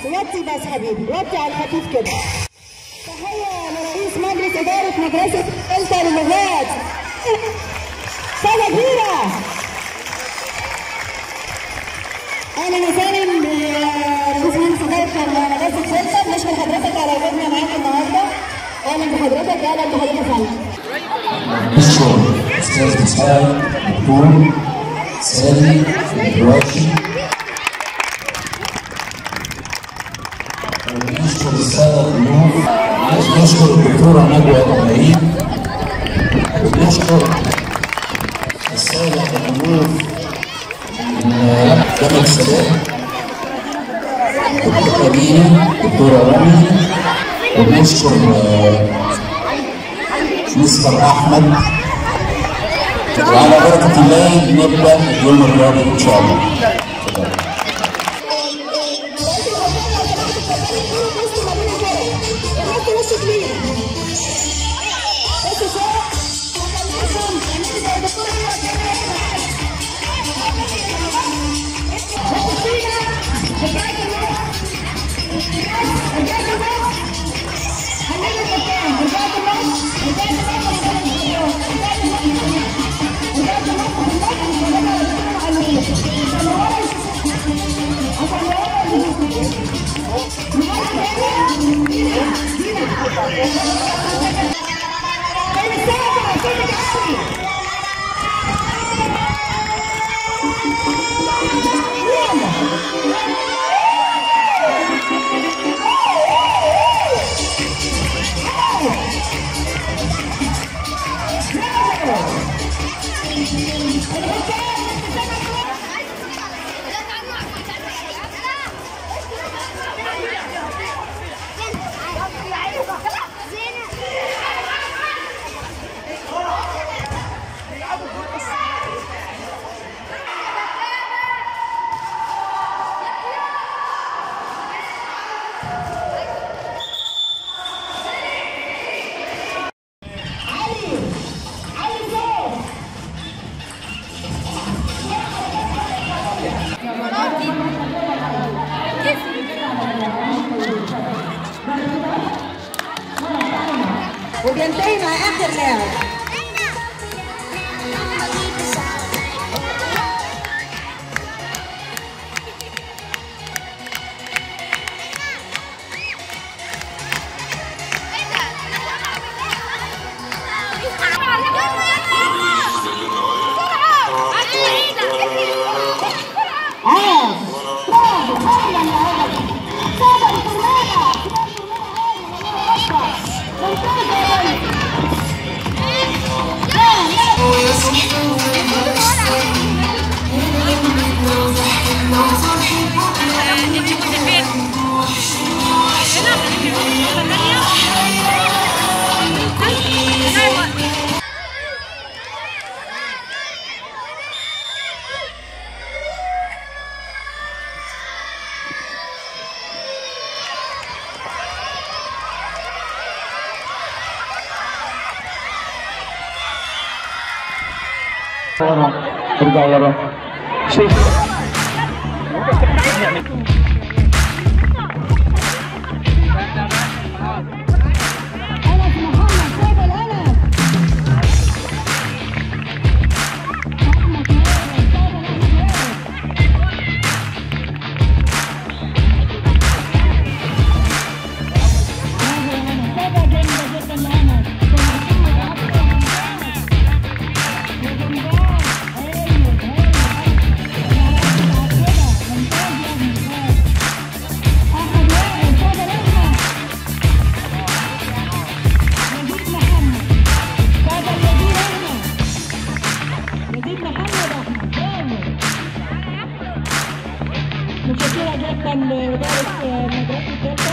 وطي بس حبيبي وطي على الخفيف كده تحية لرئيس مجلس إدارة مدرسة إلتا للغات سنة كبيرة أهلا وسهلا برئيس مجلس إدارة مدرسة إلتا نشكر حضرتك على وجودنا معاك النهاردة أهلا بحضرتك أهلا بحضرتك فندم نشكر استاذ اسحاق دكتور سامي الراشي ونشكر الساده الضيوف عايز نشكر الدكتوره نجوى ابراهيم ونشكر الساده الضيوف من جامعه السلام دكتور أمينة دكتورة رامي وبنشكر آه، مستر احمد وعلى بركه الله نبدا اليوم الرابع ان شاء الله وبينتهي مع آخر لاعب عاش برافو هايلة يا ولد صابر كرمانة ممتازة يا ولد ورا ارجع ورا شوف أنس محمد صابر أنس أحمد وائل صابر أحمد وائل برافو يا أنس صابر جامدة جدا يا أنس محمد أكتر من أنس يا جمدان هايل هايل هايل أحمد وائل صابر أحمد نجيب محمد هذا الذي هنا نجيب محمد احمد برافو متشكرة جدا لإدارة مدرسة